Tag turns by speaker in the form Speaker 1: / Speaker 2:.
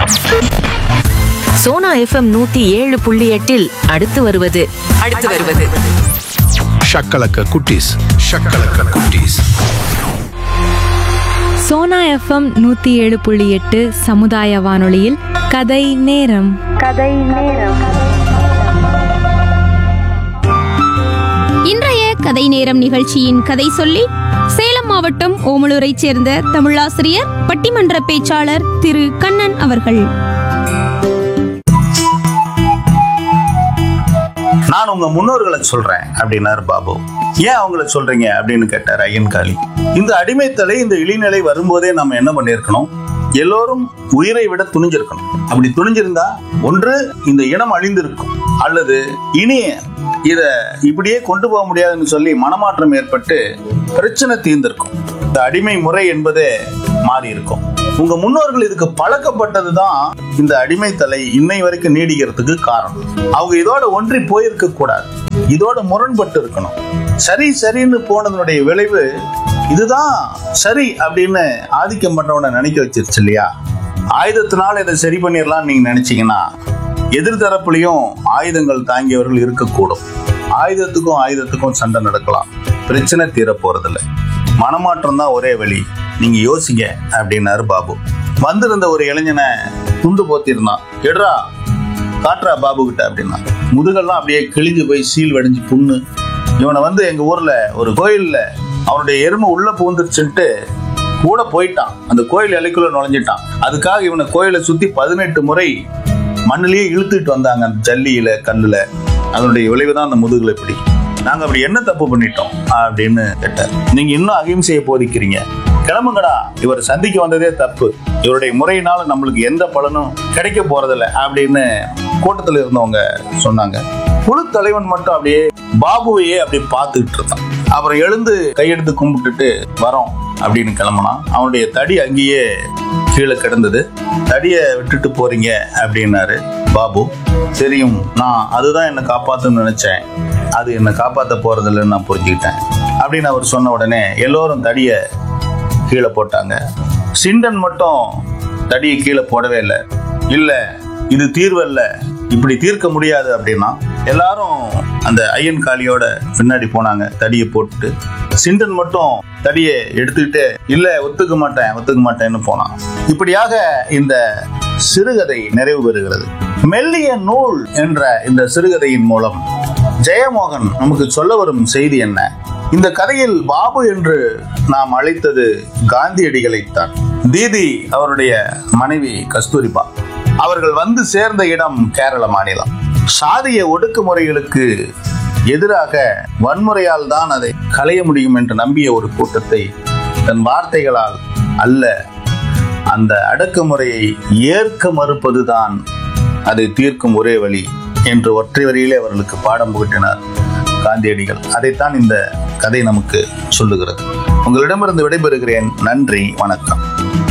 Speaker 1: Sona FM நூத்தி ஏழு புள்ளி எட்டில் அடுத்து வருவது
Speaker 2: அடுத்து வருவது
Speaker 3: ஷக்கலக்க குட்டீஸ் ஷக்கலக்க குட்டீஸ்
Speaker 4: சோனா எஃப்எம் நூற்றி ஏழு புள்ளி எட்டு சமுதாய வானொலியில் கதை நேரம்
Speaker 5: இன்றைய கதை நேரம் நிகழ்ச்சியின் கதை சொல்லி சேலம் மாவட்டம் ஓமலூரைச் சேர்ந்த தமிழாசிரியர் பட்டிமன்ற பேச்சாளர் திரு கண்ணன் அவர்கள்
Speaker 6: நான் உங்க முன்னோர்களை சொல்றேன் அப்படின்னாரு பாபு ஏன் அவங்கள சொல்றீங்க அப்படின்னு கேட்டார் ஐயன் காளி இந்த அடிமைத்தலை இந்த இழிநிலை வரும்போதே நம்ம என்ன பண்ணியிருக்கணும் எல்லோரும் உயிரை விட துணிஞ்சிருக்கணும் அப்படி துணிஞ்சிருந்தா ஒன்று இந்த இனம் அழிந்திருக்கும் அல்லது இனி இத இப்படியே கொண்டு போக முடியாதுன்னு சொல்லி மனமாற்றம் ஏற்பட்டு பிரச்சனை தீர்ந்திருக்கும் இந்த அடிமை முறை என்பதே மாறி இருக்கும் உங்க முன்னோர்கள் இதுக்கு பழக்கப்பட்டது தான் இந்த அடிமைத்தலை இன்னை வரைக்கும் நீடிக்கிறதுக்கு காரணம் அவங்க இதோட ஒன்றி போயிருக்க கூடாது இதோட முரண்பட்டு இருக்கணும் சரி சரின்னு போனதனுடைய விளைவு இதுதான் சரி அப்படின்னு ஆதிக்கம் பண்றவனை நினைக்க வச்சிருச்சு இல்லையா ஆயுதத்தினால இதை சரி பண்ணிடலாம்னு நீங்க நினைச்சீங்கன்னா எதிர்தரப்புலையும் ஆயுதங்கள் தாங்கியவர்கள் இருக்கக்கூடும் ஆயுதத்துக்கும் ஆயுதத்துக்கும் சண்டை நடக்கலாம் பிரச்சனை தீர போறதில்லை மனமாற்றம் தான் ஒரே வழி நீங்க யோசிங்க அப்படின்னாரு பாபு வந்திருந்த ஒரு இளைஞனை துண்டு போத்திருந்தான் எடுறா காட்டுறா பாபு கிட்ட அப்படின்னா முதுகெல்லாம் அப்படியே கிழிஞ்சு போய் சீல் வடிஞ்சு புண்ணு இவனை வந்து எங்க ஊர்ல ஒரு கோயில்ல அவனுடைய எருமை உள்ள பூந்துருச்சுன்ட்டு கூட போயிட்டான் அந்த கோயில் எல்லைக்குள்ள நுழைஞ்சிட்டான் அதுக்காக இவனை கோயிலை சுத்தி பதினெட்டு முறை மண்ணிலேயே இழுத்துட்டு வந்தாங்க அந்த ஜல்லியில கல்லுல அதனுடைய விளைவு தான் அந்த முதுகுல இப்படி நாங்க அப்படி என்ன தப்பு பண்ணிட்டோம் அப்படின்னு கேட்டார் நீங்க இன்னும் அகிம்சையை போதிக்கிறீங்க கிளம்புங்கடா இவர் சந்திக்க வந்ததே தப்பு இவருடைய முறையினால நம்மளுக்கு எந்த பலனும் கிடைக்க போறதில்ல அப்படின்னு கூட்டத்துல இருந்தவங்க சொன்னாங்க குழு தலைவன் மட்டும் அப்படியே பாபுவையே அப்படி பார்த்துக்கிட்டு இருந்தான் அப்புறம் எழுந்து கையெடுத்து கும்பிட்டுட்டு வரோம் அப்படின்னு கிளம்புனான் அவனுடைய தடி அங்கேயே கீழே கிடந்தது தடியை விட்டுட்டு போறீங்க அப்படின்னாரு பாபு தெரியும் நான் அதுதான் என்னை காப்பாத்துன்னு நினைச்சேன் அது என்னை காப்பாத்த போறதில்லைன்னு நான் புரிஞ்சுக்கிட்டேன் அப்படின்னு அவர் சொன்ன உடனே எல்லோரும் தடியை கீழே போட்டாங்க சிண்டன் மட்டும் தடியை கீழே போடவே இல்லை இல்ல இது தீர்வு இல்ல இப்படி தீர்க்க முடியாது அப்படின்னா எல்லாரும் அந்த ஐயன் காளியோட பின்னாடி போனாங்க தடியை போட்டுட்டு சிண்டன் மட்டும் தடியை எடுத்துக்கிட்டு இல்ல ஒத்துக்க மாட்டேன் ஒத்துக்க மாட்டேன்னு போனான் இப்படியாக இந்த சிறுகதை நிறைவு பெறுகிறது மெல்லிய நூல் என்ற இந்த சிறுகதையின் மூலம் ஜெயமோகன் நமக்கு சொல்ல வரும் செய்தி என்ன இந்த கதையில் பாபு என்று நாம் அழைத்தது காந்தியடிகளைத்தான் தீதி அவருடைய மனைவி கஸ்தூரிபா அவர்கள் வந்து சேர்ந்த இடம் கேரள மாநிலம் சாதிய ஒடுக்குமுறைகளுக்கு எதிராக வன்முறையால் தான் அதை களைய முடியும் என்று நம்பிய ஒரு கூட்டத்தை தன் வார்த்தைகளால் அல்ல அந்த அடக்குமுறையை ஏற்க மறுப்பதுதான் அதை தீர்க்கும் ஒரே வழி என்று ஒற்றை வரியிலே அவர்களுக்கு பாடம் புகட்டினார் காந்தியடிகள் அதைத்தான் இந்த கதை நமக்கு சொல்லுகிறது உங்களிடமிருந்து விடைபெறுகிறேன் நன்றி வணக்கம்